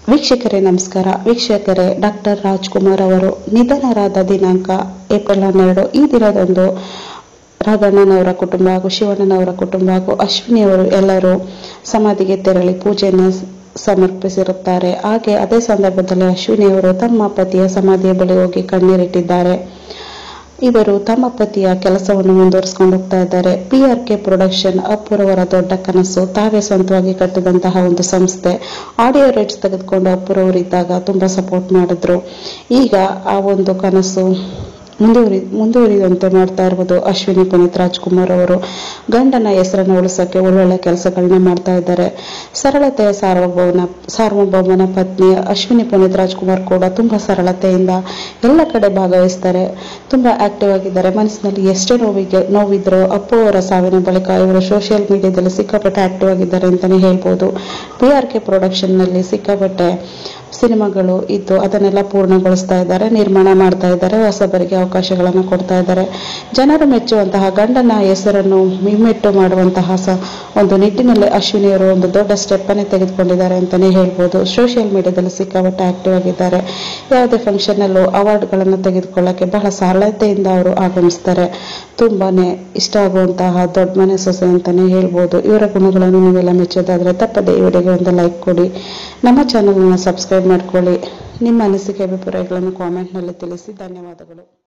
ವೀಕ್ಷಕರೇ ನಮಸ್ಕಾರ ವೀಕ್ಷಕರೇ ಡಾಕ್ಟರ್ ರಾಜ್ಕುಮಾರ್ ಅವರು ನಿಧನರಾದ ದಿನಾಂಕ ಏಪ್ರಿಲ್ ಹನ್ನೆರಡು ಈ ದಿನದಂದು ರಾಘಣ್ಣನವರ ಕುಟುಂಬ ಹಾಗೂ ಶಿವಣ್ಣನವರ ಕುಟುಂಬ ಹಾಗೂ ಅಶ್ವಿನಿಯವರು ಎಲ್ಲರೂ ಸಮಾಧಿಗೆ ತೆರಳಿ ಪೂಜೆಯನ್ನು ಸ- ಸಮರ್ಪಿಸಿರುತ್ತಾರೆ ಹಾಗೆ ಅದೇ ಸಂದರ್ಭದಲ್ಲಿ ಅಶ್ವಿನಿಯವರು ತಮ್ಮ ಪತಿಯ ಸಮಾಧಿಯ ಬಳಿ ಹೋಗಿ ಕಣ್ಣೀರಿಟ್ಟಿದ್ದಾರೆ ಇವರು ತಮ್ಮ ಪತಿಯ ಕೆಲಸವನ್ನು ಮುಂದುವರಿಸಿಕೊಂಡು ಹೋಗ್ತಾ ಇದ್ದಾರೆ ಪಿ ಆರ್ ಕೆ ಪ್ರೊಡಕ್ಷನ್ ಅಪ್ಪುರವರ ದೊಡ್ಡ ಕನಸು ತಾವೇ ಸ್ವಂತವಾಗಿ ಕಟ್ಟಿದಂತಹ ಒಂದು ಸಂಸ್ಥೆ ಆಡಿಯೋ ರೈಟ್ಸ್ ತೆಗೆದುಕೊಂಡು ಅಪ್ಪುರವರು ಇದ್ದಾಗ ತುಂಬಾ ಸಪೋರ್ಟ್ ಮಾಡಿದ್ರು ಈಗ ಆ ಒಂದು ಕನಸು ಮುಂದುವರಿ ಮುಂದುವರಿದಂತೆ ಮಾಡ್ತಾ ಇರುವುದು ಅಶ್ವಿನಿ ಪುನೀತ್ ರಾಜ್ಕುಮಾರ್ ಅವರು ಗಂಡನ ಹೆಸರನ್ನು ಉಳಿಸೋಕೆ ಒಳ್ಳೊಳ್ಳೆ ಕೆಲಸಗಳನ್ನ ಮಾಡ್ತಾ ಇದ್ದಾರೆ ಸರಳತೆಯ ಸಾರ್ವಭೌಮನ ಸಾರ್ವಭೌಮನ ಪತ್ನಿ ಅಶ್ವಿನಿ ಪುನೀತ್ ರಾಜ್ಕುಮಾರ್ ಕೂಡ ತುಂಬಾ ಸರಳತೆಯಿಂದ ಎಲ್ಲ ಕಡೆ ಭಾಗವಹಿಸ್ತಾರೆ ತುಂಬಾ ಆಕ್ಟಿವ್ ಆಗಿದ್ದಾರೆ ಮನಸ್ಸಿನಲ್ಲಿ ಎಷ್ಟೇ ನೋವಿಗೆ ನೋವಿದ್ರೂ ಅಪ್ಪು ಅವರ ಸಾವಿನ ಬಳಿಕ ಇವರು ಸೋಷಿಯಲ್ ಮೀಡಿಯಾದಲ್ಲಿ ಸಿಕ್ಕಾಪಟ್ಟೆ ಆಕ್ಟಿವ್ ಆಗಿದ್ದಾರೆ ಅಂತಾನೆ ಹೇಳ್ಬೋದು ಪಿ ಆರ್ ಕೆ ಪ್ರೊಡಕ್ಷನ್ ನಲ್ಲಿ ಸಿಕ್ಕಾಪಟ್ಟೆ ಸಿನಿಮಾಗಳು ಇದ್ದು ಅದನ್ನೆಲ್ಲ ಪೂರ್ಣಗೊಳಿಸ್ತಾ ಇದ್ದಾರೆ ನಿರ್ಮಾಣ ಮಾಡ್ತಾ ಇದ್ದಾರೆ ಹೊಸಬರಿಗೆ ಅವಕಾಶಗಳನ್ನು ಕೊಡ್ತಾ ಇದ್ದಾರೆ ಜನರು ಮೆಚ್ಚುವಂತಹ ಗಂಡನ ಹೆಸರನ್ನು ಮಿಮ್ಮೆಟ್ಟು ಮಾಡುವಂತಹ ಸ ಒಂದು ನಿಟ್ಟಿನಲ್ಲಿ ಅಶ್ವಿನಿಯವರು ಒಂದು ದೊಡ್ಡ ಸ್ಟೆಪ್ ಅನ್ನೇ ತೆಗೆದುಕೊಂಡಿದ್ದಾರೆ ಅಂತಾನೆ ಹೇಳ್ಬೋದು ಸೋಷಿಯಲ್ ಮೀಡಿಯಾದಲ್ಲಿ ಸಿಕ್ಕಾಪಟ್ಟೆ ಆಕ್ಟಿವ್ ಆಗಿದ್ದಾರೆ ಯಾವುದೇ ಫಂಕ್ಷನ್ ಅಲ್ಲೂ ಅವಾರ್ಡ್ಗಳನ್ನು ತೆಗೆದುಕೊಳ್ಳಕ್ಕೆ ಬಹಳ ಸರಳತೆಯಿಂದ ಅವರು ಆಗಮಿಸ್ತಾರೆ ತುಂಬಾನೇ ಇಷ್ಟ ಆಗುವಂತಹ ದೊಡ್ಡ ಮನೆ ಸೊಸೆ ಅಂತಾನೆ ಹೇಳ್ಬೋದು ಇವರ ಗುಣಗಳನ್ನು ನೀವೆಲ್ಲ ಮೆಚ್ಚೋದಾದ್ರೆ ತಪ್ಪದೆ ಈ ವಿಡಿಯೋಗೆ ಒಂದು ಲೈಕ್ ಕೊಡಿ ನಮ್ಮ ಚಾನಲ್ನ ಸಬ್ಸ್ಕ್ರೈಬ್ ಮಾಡ್ಕೊಳ್ಳಿ ನಿಮ್ಮ ಅನಿಸಿಕೆ ಅಭಿಪ್ರಾಯಗಳನ್ನು ಕಾಮೆಂಟ್ನಲ್ಲಿ ತಿಳಿಸಿ ಧನ್ಯವಾದಗಳು